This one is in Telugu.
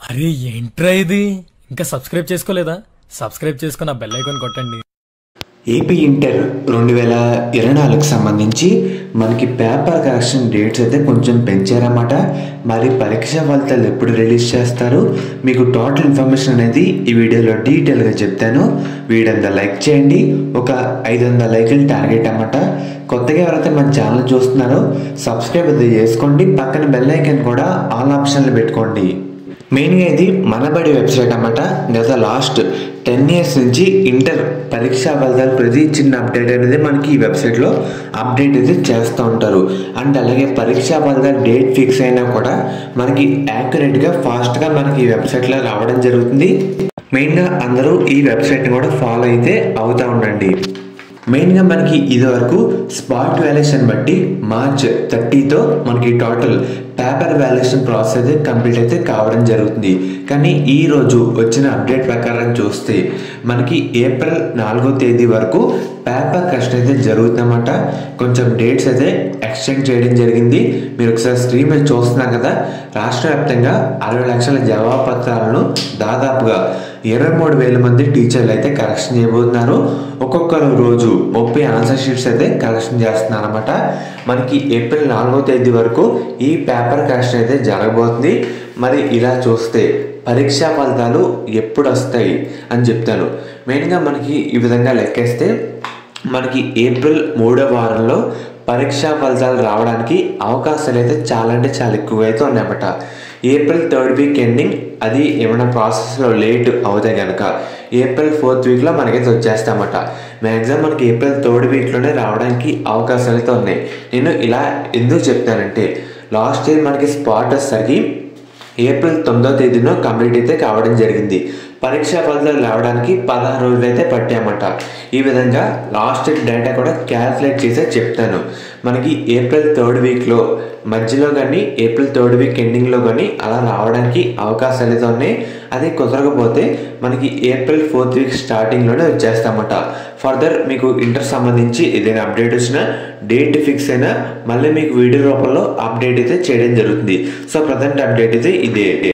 అరే ఏంట్రా ఇది ఇంకా సబ్స్క్రైబ్ చేసుకోలేదా సబ్స్క్రైబ్ చేసుకున్న బెల్ ఐకాన్ కొట్టండి ఏపీ ఇంటర్ రెండు వేల ఇరవై నాలుగుకి సంబంధించి మనకి పేపర్ కరెక్షన్ డేట్స్ అయితే కొంచెం పెంచారన్నమాట మరి పరీక్ష ఫలితాలు ఎప్పుడు రిలీజ్ చేస్తారు మీకు టోటల్ ఇన్ఫర్మేషన్ అనేది ఈ వీడియోలో డీటెయిల్గా చెప్తాను వీడియో లైక్ చేయండి ఒక ఐదు వందల లైకులు టార్గెట్ అన్నమాట కొత్తగా ఎవరైతే మన ఛానల్ చూస్తున్నారో సబ్స్క్రైబ్ అయితే చేసుకోండి పక్కన బెల్ ఐకాన్ కూడా ఆల్ ఆప్షన్లు పెట్టుకోండి మెయిన్గా ఇది మనబడి వెబ్సైట్ అన్నమాట గత లాస్ట్ టెన్ ఇయర్స్ నుంచి ఇంటర్ పరీక్షా ఫలితాలు ప్రతి చిన్న అప్డేట్ అనేది మనకి ఈ వెబ్సైట్లో అప్డేట్ అయితే చేస్తూ ఉంటారు అండ్ అలాగే పరీక్షా ఫలితాలు డేట్ ఫిక్స్ అయినా కూడా మనకి యాక్యురేట్గా ఫాస్ట్గా మనకి ఈ వెబ్సైట్లో రావడం జరుగుతుంది మెయిన్గా అందరూ ఈ వెబ్సైట్ని కూడా ఫాలో అయితే అవుతూ ఉండండి మెయిన్గా మనకి ఇదివరకు స్పాట్ వాల్యుయేషన్ బట్టి మార్చ్ థర్టీతో మనకి టోటల్ పేపర్ వాల్యుయేషన్ ప్రాసెస్ అయితే కంప్లీట్ అయితే కావడం జరుగుతుంది కానీ ఈ రోజు వచ్చిన అప్డేట్ ప్రకారం చూస్తే మనకి ఏప్రిల్ నాలుగో తేదీ వరకు పేపర్ కరెక్షన్ అయితే జరుగుతుందన్నమాట కొంచెం డేట్స్ అయితే ఎక్స్టెండ్ చేయడం జరిగింది మీరు ఒకసారి స్క్రీన్ మీద చూస్తున్నారు కదా రాష్ట్ర వ్యాప్తంగా అరవై లక్షల జవాబు పత్రాలను దాదాపుగా ఇరవై మూడు వేల మంది టీచర్లు అయితే కరెక్షన్ చేయబోతున్నారు ఒక్కొక్కరు రోజు ముప్పై ఆన్సర్ షీట్స్ అయితే కరెక్షన్ చేస్తున్నారు అనమాట మనకి ఏప్రిల్ నాలుగో తేదీ వరకు ఈ పేపర్ కరెక్షన్ అయితే జరగబోతుంది మరి ఇలా చూస్తే పరీక్షా ఫలితాలు ఎప్పుడు వస్తాయి అని చెప్తాను మెయిన్గా మనకి ఈ విధంగా లెక్కేస్తే మనకి ఏప్రిల్ మూడో వారంలో పరీక్షా ఫలితాలు రావడానికి అవకాశాలు అయితే చాలా అంటే చాలా ఎక్కువగా అయితే ఉన్నాయన్నమాట ఏప్రిల్ థర్డ్ వీక్ ఎండింగ్ అది ఏమైనా ప్రాసెస్లో లేట్ అవుతాయి కనుక ఏప్రిల్ ఫోర్త్ వీక్లో మనకైతే వచ్చేస్తామట మ్యాక్సిమం మనకి ఏప్రిల్ థర్డ్ వీక్లోనే రావడానికి అవకాశాలు అయితే ఉన్నాయి నేను ఇలా ఎందుకు చెప్తానంటే లాస్ట్ ఇయర్ మనకి స్పాట్ వచ్చేసరికి ఏప్రిల్ తొమ్మిదో తేదీన కంప్లీట్ అయితే కావడం జరిగింది పరీక్షా ఫలితాలు రావడానికి పదహారు రోజులు అయితే పట్టామట ఈ విధంగా లాస్ట్ డేటా కూడా క్యాల్కులేట్ చేసే చెప్తాను మనకి ఏప్రిల్ థర్డ్ వీక్లో మధ్యలో కానీ ఏప్రిల్ థర్డ్ వీక్ ఎండింగ్లో కానీ అలా రావడానికి అవకాశాలు అయితే ఉన్నాయి అది కుదరకపోతే మనకి ఏప్రిల్ ఫోర్త్ వీక్ స్టార్టింగ్లోనే వచ్చేస్తామట ఫర్దర్ మీకు ఇంటర్ సంబంధించి ఏదైనా అప్డేట్ వచ్చినా డేట్ ఫిక్స్ అయినా మళ్ళీ మీకు వీడియో రూపంలో అప్డేట్ అయితే చేయడం జరుగుతుంది సో ప్రజెంట్ అప్డేట్ అయితే ఇదే